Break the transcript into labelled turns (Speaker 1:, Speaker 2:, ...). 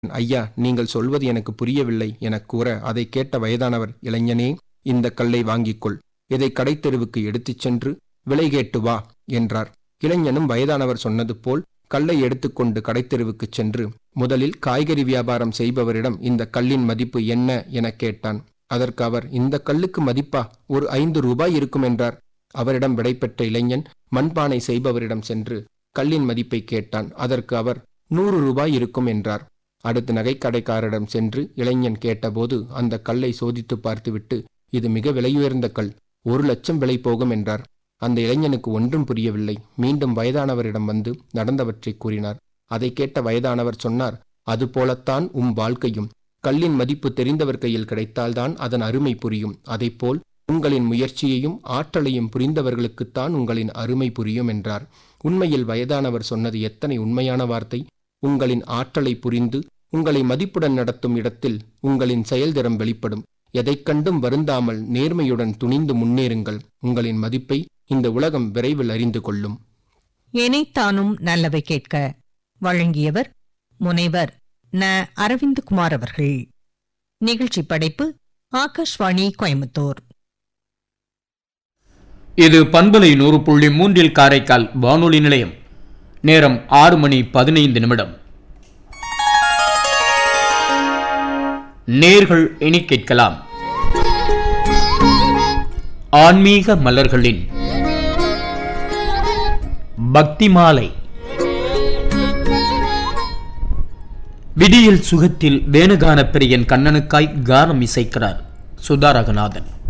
Speaker 1: ஐயா நீங்கள் சொல்வது எனக்கு புரியவில்லை எனக் கூற அதைக் கேட்ட வயதானவர் இளைஞனே இந்த கல்லை வாங்கிக்கொள் இதை கடைத்தெருவுக்கு எடுத்துச் சென்று விலை கேட்டு வா என்றார் இளைஞனும் வயதானவர் சொன்னது போல் கல்லை எடுத்துக்கொண்டு கடைத்தெருவுக்குச் சென்று முதலில் காய்கறி வியாபாரம் செய்பவரிடம் இந்த கல்லின் மதிப்பு என்ன எனக் கேட்டான் அதற்கு அவர் இந்த கல்லுக்கு மதிப்பா ஒரு ஐந்து ரூபாய் இருக்கும் என்றார் அவரிடம் விடைபெற்ற இளைஞன் மண்பானை செய்பவரிடம் சென்று கல்லின் மதிப்பை கேட்டான் அதற்கு அவர் நூறு ரூபாய் இருக்கும் என்றார் அடுத்து நகைக்கடைக்காரரிடம் சென்று இளைஞன் கேட்டபோது அந்த கல்லை சோதித்து பார்த்துவிட்டு இது மிக விலையுயர்ந்த கல் ஒரு லட்சம் விலை போகும் என்றார் அந்த இளைஞனுக்கு ஒன்றும் புரியவில்லை மீண்டும் வயதானவரிடம் வந்து நடந்தவற்றை கூறினார் அதை கேட்ட வயதானவர் சொன்னார் அதுபோலத்தான் உம் வாழ்க்கையும் கல்லின் மதிப்பு தெரிந்தவர் கையில் கிடைத்தால்தான் அதன் அருமை புரியும் அதைப்போல் உங்களின் முயற்சியையும் ஆற்றலையும் புரிந்தவர்களுக்குத்தான் உங்களின் அருமை புரியும் என்றார் உண்மையில் வயதானவர் சொன்னது எத்தனை உண்மையான வார்த்தை உங்களின் ஆற்றலை புரிந்து உங்களை மதிப்புடன் நடத்தும் இடத்தில் உங்களின் செயல்திறம் வெளிப்படும் எதைக் கண்டும் வருந்தாமல் நேர்மையுடன் துணிந்து முன்னேறுங்கள் உங்களின் மதிப்பை இந்த உலகம் விரைவில் அறிந்து கொள்ளும்
Speaker 2: எனைத்தானும் நல்லவை கேட்க வழங்கியவர் முனைவர் ந அரவிந்தகுமார் அவர்கள் நிகழ்ச்சி படைப்பு ஆகாஷ்வாணி கோயம்புத்தூர்
Speaker 3: இது பண்பலை நூறு புள்ளி மூன்றில் காரைக்கால் வானொலி நிலையம் நேரம் ஆறு மணி பதினைந்து நிமிடம் நேர்கள் இனி கேட்கலாம் ஆன்மீக மலர்களின் பக்தி மாலை விடியல் சுகத்தில் வேணுகான பிரியன் கண்ணனுக்காய் கானம் இசைக்கிறார் சுதாரகநாதன்